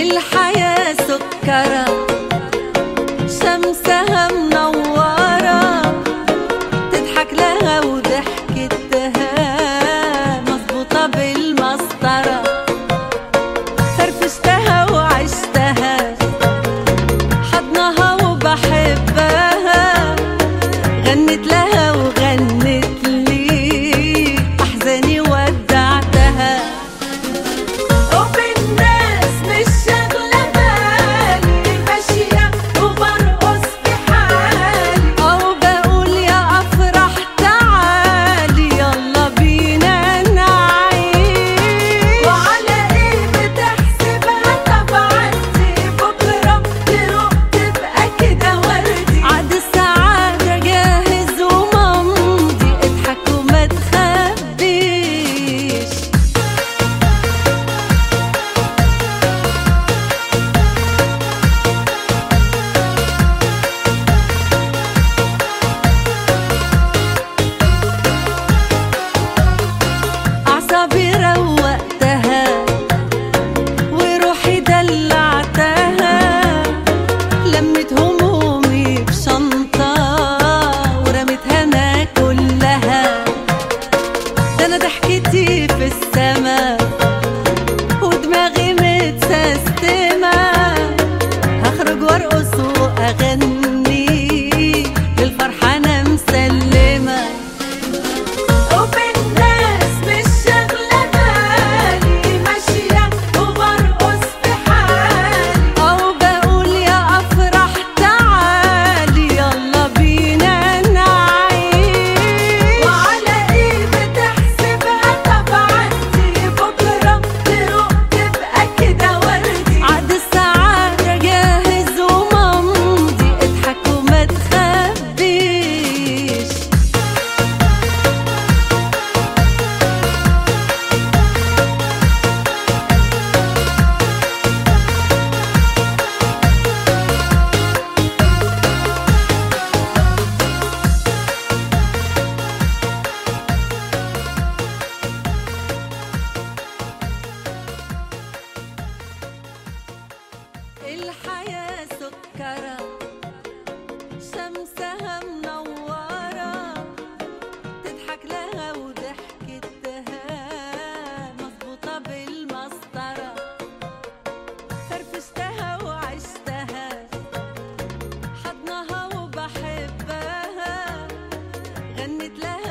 الحياة سكرة شمسها منورة تضحك لها وضحكتها مظبوطة بالمسطرة فرفشتها وعشتها حضنها وبحبها غنت لها وغنت لي أحزاني ودعتها وبالناس مش شاغلة بالي ماشية وبرقص في حالي أو بقول يا أفرح تعالي يلا بينا نعيش وعلى إيه بتحسبها طبعا دي بكرة تروق تبقى كده وردي عد السعادة جاهز وممضي اضحك وما تخبيش أعصابي روقتها وروحي دلعتها لمت همومي بشنطة ورميتها أنا كلها ده أنا ضحكتي في السما ودماغي متسستمة هخرج وارقص وأغني للفرحة أنا مسلمة وبالناس مش شاغلة بالي ماشية وبرقص في حالي أو بقول يا أفرح تعالي يلا بينا نعيش وعلى إيه بتحسبها طبعا دي بكرة تروق تبقى كده وردي عد السعادة جاهز وممضي اضحك وما تخبيش الحياة سكرة شمسها منورة تضحك لها وضحكتها مظبوطة بالمسطرة فرفشتها وعشتها حضنها وبحبها غنت لها